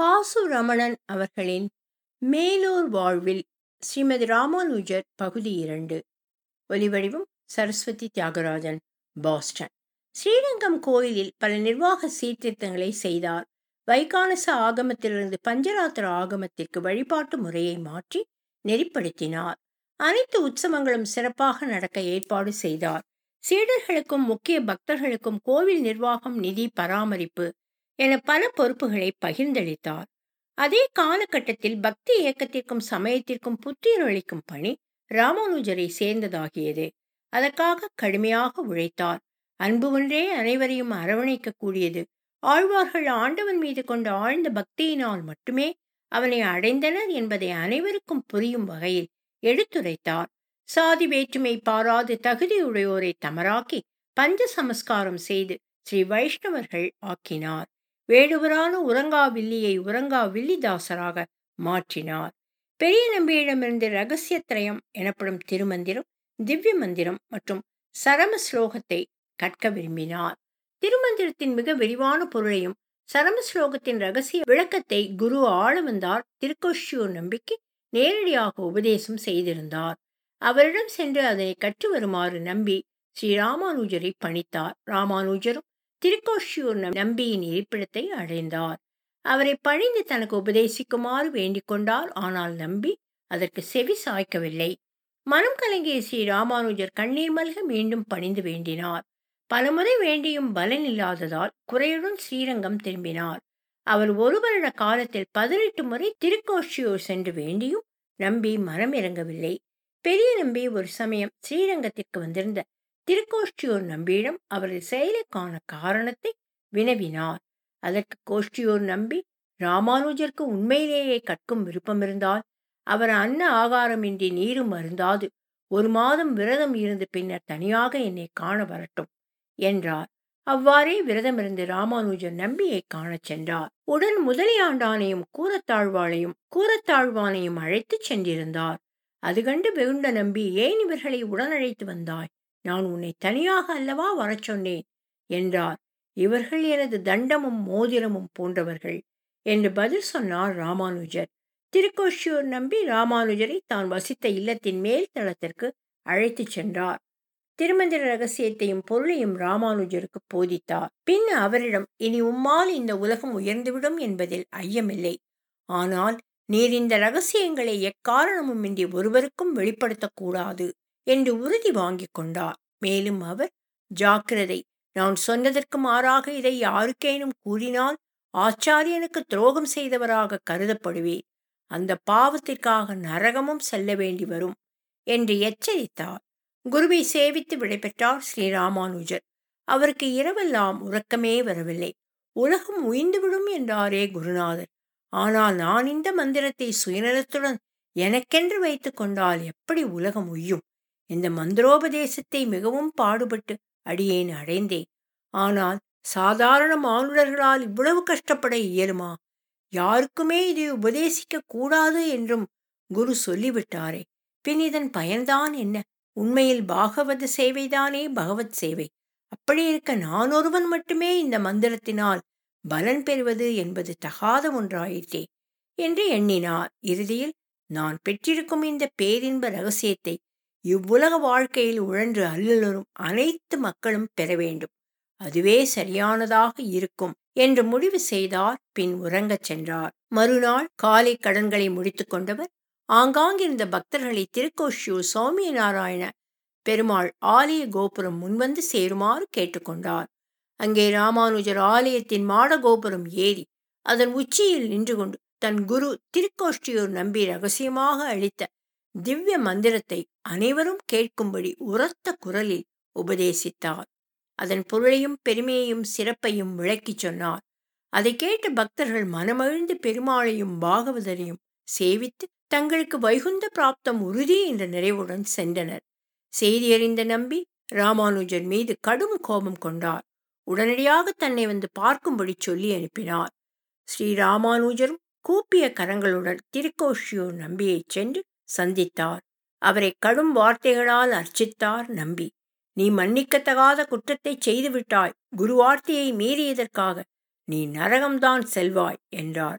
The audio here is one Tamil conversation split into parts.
பாசு ரமணன் அவர்களின் மேலூர் வாழ்வில் ஸ்ரீமதி ராமானுஜர் பகுதி இரண்டு ஒலிவடிவம் சரஸ்வதி தியாகராஜன் பாஸ்டன் ஸ்ரீரங்கம் கோயிலில் பல நிர்வாக சீர்திருத்தங்களை செய்தார் வைகானச ஆகமத்திலிருந்து பஞ்சராத்திர ஆகமத்திற்கு வழிபாட்டு முறையை மாற்றி நெறிப்படுத்தினார் அனைத்து உற்சவங்களும் சிறப்பாக நடக்க ஏற்பாடு செய்தார் சீடர்களுக்கும் முக்கிய பக்தர்களுக்கும் கோவில் நிர்வாகம் நிதி பராமரிப்பு என பல பொறுப்புகளை பகிர்ந்தளித்தார் அதே காலகட்டத்தில் பக்தி இயக்கத்திற்கும் சமயத்திற்கும் புத்துயிரளிக்கும் பணி ராமானுஜரை சேர்ந்ததாகியது அதற்காக கடுமையாக உழைத்தார் அன்பு ஒன்றே அனைவரையும் அரவணைக்க கூடியது ஆழ்வார்கள் ஆண்டவன் மீது கொண்ட ஆழ்ந்த பக்தியினால் மட்டுமே அவனை அடைந்தனர் என்பதை அனைவருக்கும் புரியும் வகையில் எடுத்துரைத்தார் சாதி வேற்றுமை பாராது தகுதியுடையோரை தமராக்கி பஞ்ச சமஸ்காரம் செய்து ஸ்ரீ வைஷ்ணவர்கள் ஆக்கினார் வேடுவரான உறங்கா வில்லியை உறங்கா வில்லிதாசராக மாற்றினார் பெரிய நம்பியிடமிருந்து ரகசியத்திரயம் எனப்படும் திருமந்திரம் திவ்ய மந்திரம் மற்றும் சரம ஸ்லோகத்தை கற்க விரும்பினார் திருமந்திரத்தின் மிக விரிவான பொருளையும் சரம ஸ்லோகத்தின் ரகசிய விளக்கத்தை குரு ஆளவந்தார் திருக்கோஷியூர் நம்பிக்கை நேரடியாக உபதேசம் செய்திருந்தார் அவரிடம் சென்று அதனை கற்று வருமாறு நம்பி ஸ்ரீ ராமானுஜரை பணித்தார் ராமானுஜரும் திருக்கோஷியூர் நம்பியின் இருப்பிடத்தை அடைந்தார் அவரை பணிந்து தனக்கு உபதேசிக்குமாறு வேண்டிக் கொண்டார் ஆனால் நம்பி அதற்கு செவி சாய்க்கவில்லை மனம் கலங்கிய ஸ்ரீ ராமானுஜர் கண்ணீர் மல்க மீண்டும் பணிந்து வேண்டினார் பலமுறை வேண்டியும் பலன் இல்லாததால் குறையுடன் ஸ்ரீரங்கம் திரும்பினார் அவர் ஒரு வருட காலத்தில் பதினெட்டு முறை திருக்கோஷியூர் சென்று வேண்டியும் நம்பி மனம் இறங்கவில்லை பெரிய நம்பி ஒரு சமயம் ஸ்ரீரங்கத்திற்கு வந்திருந்த திருக்கோஷ்டியூர் நம்பியிடம் அவரது செயலுக்கான காரணத்தை வினவினார் அதற்கு கோஷ்டியூர் நம்பி ராமானுஜருக்கு உண்மையிலேயே கற்கும் விருப்பம் இருந்தால் அவர் அன்ன ஆகாரமின்றி நீரும் அருந்தாது ஒரு மாதம் விரதம் இருந்து பின்னர் தனியாக என்னை காண வரட்டும் என்றார் அவ்வாறே விரதமிருந்து ராமானுஜர் நம்பியை காணச் சென்றார் உடன் முதலியாண்டானையும் கூரத்தாழ்வாளையும் கூரத்தாழ்வானையும் அழைத்துச் சென்றிருந்தார் அது கண்டு வெகுண்ட நம்பி ஏன் இவர்களை உடனழைத்து வந்தாய் நான் உன்னை தனியாக அல்லவா வரச் சொன்னேன் என்றார் இவர்கள் எனது தண்டமும் மோதிரமும் போன்றவர்கள் என்று பதில் சொன்னார் ராமானுஜர் திருக்கோஷியூர் நம்பி ராமானுஜரை தான் வசித்த இல்லத்தின் மேல் தளத்திற்கு அழைத்துச் சென்றார் திருமந்திர ரகசியத்தையும் பொருளையும் ராமானுஜருக்கு போதித்தார் பின் அவரிடம் இனி உம்மால் இந்த உலகம் உயர்ந்துவிடும் என்பதில் ஐயமில்லை ஆனால் நீர் இந்த ரகசியங்களை எக்காரணமும் இன்றி ஒருவருக்கும் வெளிப்படுத்தக்கூடாது என்று உறுதி வாங்கிக் கொண்டார் மேலும் அவர் ஜாக்கிரதை நான் சொன்னதற்கு மாறாக இதை யாருக்கேனும் கூறினால் ஆச்சாரியனுக்கு துரோகம் செய்தவராக கருதப்படுவேன் அந்த பாவத்திற்காக நரகமும் செல்ல வேண்டி வரும் என்று எச்சரித்தார் குருவை சேவித்து விடைபெற்றார் ஸ்ரீராமானுஜர் அவருக்கு இரவெல்லாம் உறக்கமே வரவில்லை உலகம் உயிந்துவிடும் என்றாரே குருநாதர் ஆனால் நான் இந்த மந்திரத்தை சுயநலத்துடன் எனக்கென்று வைத்து கொண்டால் எப்படி உலகம் உய்யும் இந்த மந்திரோபதேசத்தை மிகவும் பாடுபட்டு அடியேன் அடைந்தேன் ஆனால் சாதாரண மானுடர்களால் இவ்வளவு கஷ்டப்பட இயலுமா யாருக்குமே இதை உபதேசிக்க கூடாது என்றும் குரு சொல்லிவிட்டாரே பின் இதன் பயன்தான் என்ன உண்மையில் பாகவத சேவைதானே பகவத் சேவை அப்படி இருக்க நான் ஒருவன் மட்டுமே இந்த மந்திரத்தினால் பலன் பெறுவது என்பது தகாத ஒன்றாயிற்றே என்று எண்ணினார் இறுதியில் நான் பெற்றிருக்கும் இந்த பேரின்ப ரகசியத்தை இவ்வுலக வாழ்க்கையில் உழன்று அல்லலுறும் அனைத்து மக்களும் பெற வேண்டும் அதுவே சரியானதாக இருக்கும் என்று முடிவு செய்தார் பின் உறங்கச் சென்றார் மறுநாள் காலை கடன்களை முடித்து கொண்டவர் ஆங்காங்கிருந்த பக்தர்களை திருக்கோஷியூர் சௌமிய நாராயண பெருமாள் ஆலய கோபுரம் முன்வந்து சேருமாறு கேட்டுக்கொண்டார் அங்கே ராமானுஜர் ஆலயத்தின் மாட கோபுரம் ஏறி அதன் உச்சியில் நின்று கொண்டு தன் குரு திருக்கோஷ்டியூர் நம்பி ரகசியமாக அளித்த திவ்ய மந்திரத்தை அனைவரும் கேட்கும்படி உரத்த குரலில் உபதேசித்தார் அதன் பொருளையும் பெருமையையும் சிறப்பையும் விளக்கிச் சொன்னார் அதை கேட்ட பக்தர்கள் மனமகிழ்ந்து பெருமாளையும் பாகவதரையும் சேவித்து தங்களுக்கு வைகுந்த பிராப்தம் உறுதி என்ற நிறைவுடன் சென்றனர் செய்தியறிந்த நம்பி ராமானுஜர் மீது கடும் கோபம் கொண்டார் உடனடியாக தன்னை வந்து பார்க்கும்படி சொல்லி அனுப்பினார் ஸ்ரீ ராமானுஜரும் கூப்பிய கரங்களுடன் திருக்கோஷியூர் நம்பியை சென்று சந்தித்தார் அவரை கடும் வார்த்தைகளால் அர்ச்சித்தார் நம்பி நீ மன்னிக்கத்தகாத குற்றத்தை செய்துவிட்டாய் குரு வார்த்தையை மீறியதற்காக நீ நரகம்தான் செல்வாய் என்றார்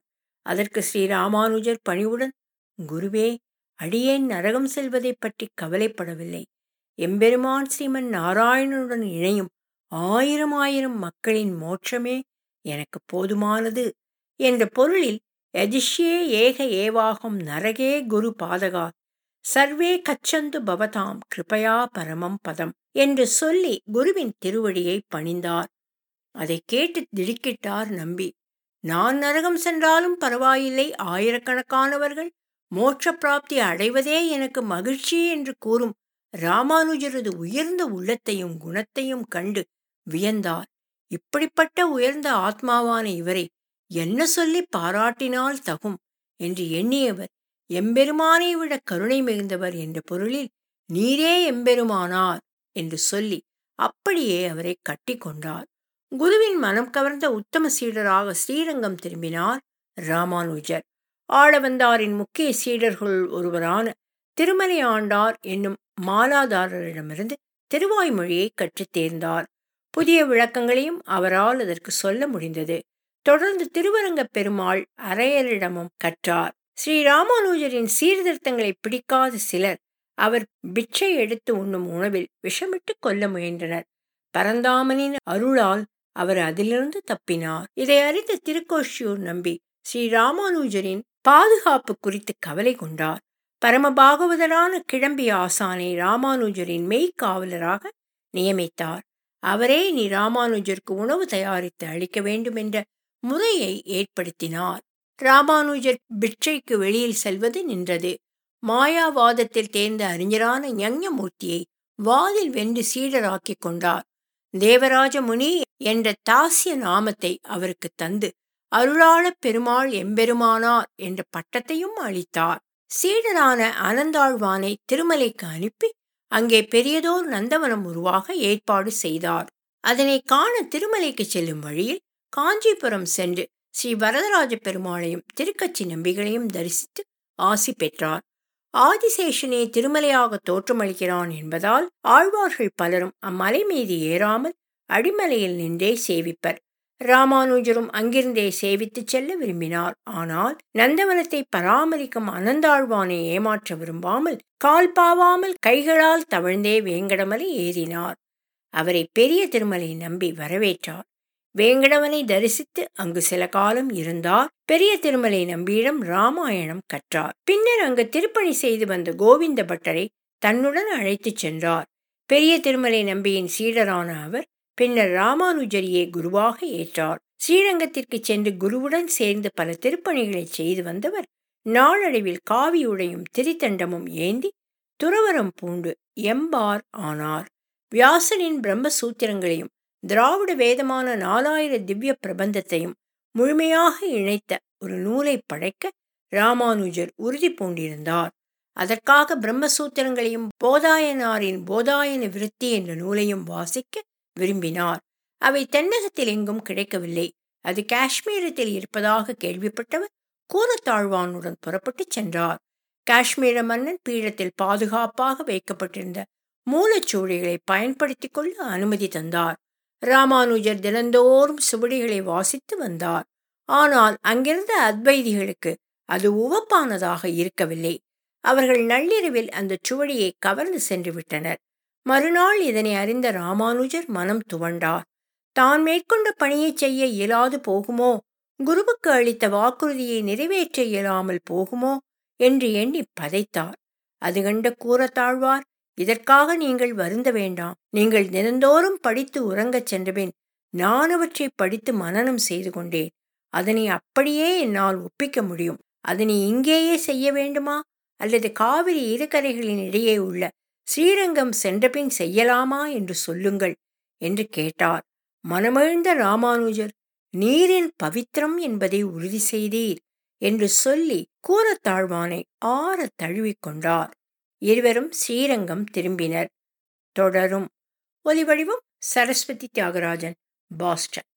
அதற்கு ஸ்ரீ ராமானுஜர் பணிவுடன் குருவே அடியேன் நரகம் செல்வதை பற்றி கவலைப்படவில்லை எம்பெருமான் ஸ்ரீமன் நாராயணனுடன் இணையும் ஆயிரம் ஆயிரம் மக்களின் மோட்சமே எனக்கு போதுமானது என்ற பொருளில் யதிஷ்யே ஏக ஏவாகம் நரகே குரு பாதகா சர்வே கச்சந்து பவதாம் கிருபயா பரமம் பதம் என்று சொல்லி குருவின் திருவடியை பணிந்தார் அதை கேட்டு திடுக்கிட்டார் நம்பி நான் நரகம் சென்றாலும் பரவாயில்லை ஆயிரக்கணக்கானவர்கள் மோட்ச பிராப்தி அடைவதே எனக்கு மகிழ்ச்சி என்று கூறும் ராமானுஜரது உயர்ந்த உள்ளத்தையும் குணத்தையும் கண்டு வியந்தார் இப்படிப்பட்ட உயர்ந்த ஆத்மாவான இவரை என்ன சொல்லி பாராட்டினால் தகும் என்று எண்ணியவர் எம்பெருமானை விட கருணை மிகுந்தவர் என்ற பொருளில் நீரே எம்பெருமானார் என்று சொல்லி அப்படியே அவரை கட்டி கொண்டார் குருவின் மனம் கவர்ந்த உத்தம சீடராக ஸ்ரீரங்கம் திரும்பினார் ராமானுஜர் ஆளவந்தாரின் முக்கிய சீடர்கள் ஒருவரான திருமலை ஆண்டார் என்னும் மாலாதாரரிடமிருந்து திருவாய்மொழியை கற்றுத் தேர்ந்தார் புதிய விளக்கங்களையும் அவரால் அதற்கு சொல்ல முடிந்தது தொடர்ந்து திருவரங்க பெருமாள் அரையரிடமும் கற்றார் ஸ்ரீ ராமானுஜரின் சீர்திருத்தங்களை பிடிக்காத சிலர் அவர் பிட்சை எடுத்து உண்ணும் உணவில் விஷமிட்டு கொல்ல முயன்றனர் பரந்தாமனின் அருளால் அவர் அதிலிருந்து தப்பினார் இதை அறிந்த திருக்கோஷியூர் நம்பி ஸ்ரீ ராமானுஜரின் பாதுகாப்பு குறித்து கவலை கொண்டார் பரம பாகவதரான கிளம்பி ஆசானை ராமானுஜரின் மெய்க்காவலராக நியமித்தார் அவரே நீ ராமானுஜருக்கு உணவு தயாரித்து அளிக்க வேண்டும் என்ற முறையை ஏற்படுத்தினார் ராமானுஜர் பிட்சைக்கு வெளியில் செல்வது நின்றது மாயாவாதத்தில் தேர்ந்த அறிஞரான ஞஞமூர்த்தியை வாதில் வென்று சீடராக்கிக் கொண்டார் தேவராஜ முனி என்ற தாசிய நாமத்தை அவருக்கு தந்து அருளாளப் பெருமாள் எம்பெருமானார் என்ற பட்டத்தையும் அளித்தார் சீடரான அனந்தாழ்வானை திருமலைக்கு அனுப்பி அங்கே பெரியதோர் நந்தவனம் உருவாக ஏற்பாடு செய்தார் அதனை காண திருமலைக்கு செல்லும் வழியில் காஞ்சிபுரம் சென்று ஸ்ரீ வரதராஜ பெருமாளையும் திருக்கச்சி நம்பிகளையும் தரிசித்து ஆசி பெற்றார் ஆதிசேஷனே திருமலையாக தோற்றமளிக்கிறான் என்பதால் ஆழ்வார்கள் பலரும் அம்மலை மீது ஏறாமல் அடிமலையில் நின்றே சேவிப்பர் ராமானுஜரும் அங்கிருந்தே சேவித்துச் செல்ல விரும்பினார் ஆனால் நந்தவனத்தை பராமரிக்கும் அனந்தாழ்வானை ஏமாற்ற விரும்பாமல் கால் பாவாமல் கைகளால் தவழ்ந்தே வேங்கடமலை ஏறினார் அவரை பெரிய திருமலை நம்பி வரவேற்றார் வேங்கடவனை தரிசித்து அங்கு சில காலம் இருந்தார் பெரிய திருமலை நம்பியிடம் ராமாயணம் கற்றார் பின்னர் அங்கு திருப்பணி செய்து வந்த கோவிந்த பட்டரை தன்னுடன் அழைத்துச் சென்றார் பெரிய திருமலை நம்பியின் சீடரான அவர் பின்னர் ராமானுஜரியே குருவாக ஏற்றார் ஸ்ரீரங்கத்திற்கு சென்று குருவுடன் சேர்ந்து பல திருப்பணிகளை செய்து வந்தவர் நாளடைவில் காவியுடையும் திரித்தண்டமும் ஏந்தி துறவரம் பூண்டு எம்பார் ஆனார் வியாசனின் பிரம்மசூத்திரங்களையும் திராவிட வேதமான நாலாயிர திவ்ய பிரபந்தத்தையும் முழுமையாக இணைத்த ஒரு நூலை படைக்க ராமானுஜர் உறுதி பூண்டிருந்தார் அதற்காக பிரம்மசூத்திரங்களையும் போதாயனாரின் போதாயன விருத்தி என்ற நூலையும் வாசிக்க விரும்பினார் அவை தென்னகத்தில் எங்கும் கிடைக்கவில்லை அது காஷ்மீரத்தில் இருப்பதாக கேள்விப்பட்டவர் கூரத்தாழ்வானுடன் புறப்பட்டுச் சென்றார் காஷ்மீர மன்னன் பீடத்தில் பாதுகாப்பாக வைக்கப்பட்டிருந்த மூலச்சூழிகளை பயன்படுத்திக் கொள்ள அனுமதி தந்தார் ராமானுஜர் தினந்தோறும் சுவடிகளை வாசித்து வந்தார் ஆனால் அங்கிருந்த அத்வைதிகளுக்கு அது உவப்பானதாக இருக்கவில்லை அவர்கள் நள்ளிரவில் அந்த சுவடியை கவர்ந்து சென்று விட்டனர் மறுநாள் இதனை அறிந்த ராமானுஜர் மனம் துவண்டார் தான் மேற்கொண்ட பணியை செய்ய இயலாது போகுமோ குருவுக்கு அளித்த வாக்குறுதியை நிறைவேற்ற இயலாமல் போகுமோ என்று எண்ணி பதைத்தார் அது கண்ட கூறத்தாழ்வார் இதற்காக நீங்கள் வருந்த வேண்டாம் நீங்கள் தினந்தோறும் படித்து உறங்கச் சென்றபின் நான் அவற்றை படித்து மனனம் செய்து கொண்டேன் அதனை அப்படியே என்னால் ஒப்பிக்க முடியும் அதனை இங்கேயே செய்ய வேண்டுமா அல்லது காவிரி இருகரைகளின் இடையே உள்ள ஸ்ரீரங்கம் சென்றபின் செய்யலாமா என்று சொல்லுங்கள் என்று கேட்டார் மனமகிழ்ந்த ராமானுஜர் நீரின் பவித்திரம் என்பதை உறுதி செய்தீர் என்று சொல்லி கூறத்தாழ்வானை ஆற தழுவிக்கொண்டார் இருவரும் ஸ்ரீரங்கம் திரும்பினர் தொடரும் ஒலிவடிவம் சரஸ்வதி தியாகராஜன் பாஸ்டன்